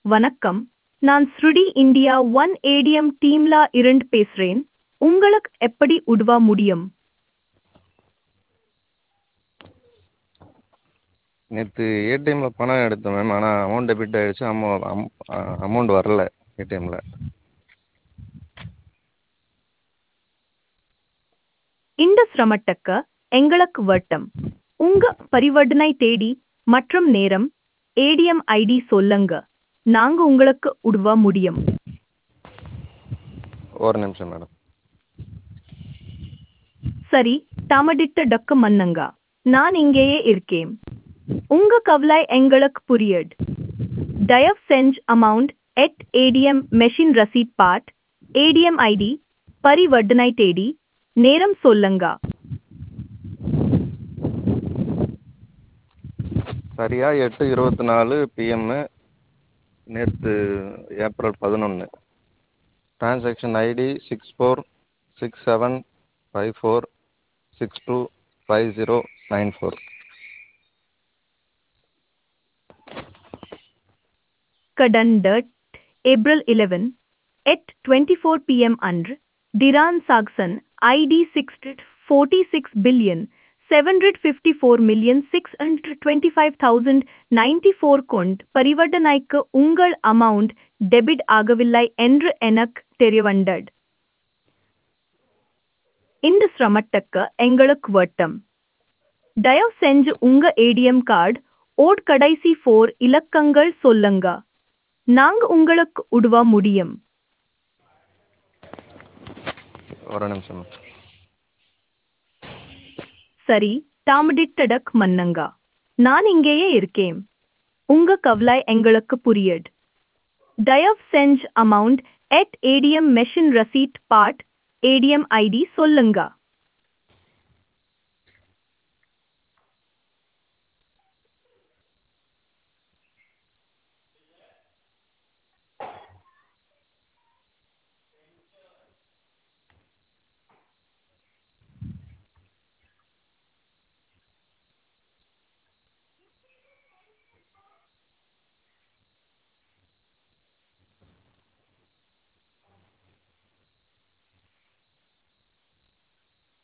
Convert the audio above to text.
வணக்கம் நான் ஸ்ருடி இந்தியா ஒன் ஏடிஎம் டீம்ல இருந்து பேசுறேன் உங்களுக்கு எப்படி உதவ முடியும் நேற்று ஏடிஎம்மில் பணம் எடுத்தேன் மேம் ஆனால் அமௌண்ட் டெபிட் ஆகிடுச்சு அமௌ அம் அமௌண்ட் வரல ஏடிஎம்மில் இந்த சிரமத்துக்கு எங்களுக்கு வட்டம் உங்க பரிவர்த்தனை தேதி மற்றும் நேரம் ஏடிஎம் ஐடி சொல்லுங்க நாங்க உங்களுக்கு உதவ முடியும் ஒரு நிமிஷம் மேடம் சரி தாமதித்த டக்கு மன்னங்க நான் இங்கேயே இருக்கேன் உங்க கவலை எங்களுக்கு புரியுது தயவு செஞ்சு amount at ATM machine receipt part ATM ID பரிவர்த்தனை தேதி நேரம் சொல்லுங்க சரியா எட்டு இருபத்தி நாலு பிஎம்மு நேற்று ஏப்ரல் பதினொன்று transaction ID six four six seven five four six two five zero nine four கடன் டட் April 11 at twenty four PM அன்று transaction ID six forty six billion seven hundred fifty four million six hundred twenty five thousand ninety four கொண்டு பரிவர்த்தனைக்கு உங்கள் amount debit ஆகவில்லை என்று எனக்கு தெரியவந்தது இந்த சிரமத்துக்கு எங்களுக்கு வட்டம் தயவு செஞ்சு உங்க ஏடிஎம் கார்டு ஓட் கடைசி ஃபோர் இலக்கங்கள் சொல்லுங்க நாங்க உங்களுக்கு உதவ முடியும் ஒரு நிமிஷம் மேம் சரி தாமதித்தடக் மன்னங்க நான் இங்கேயே இருக்கேன் உங்க கவலை எங்களுக்கு புரியுது தயவு செஞ்சு amount at ATM machine receipt part ATM ID சொல்லுங்க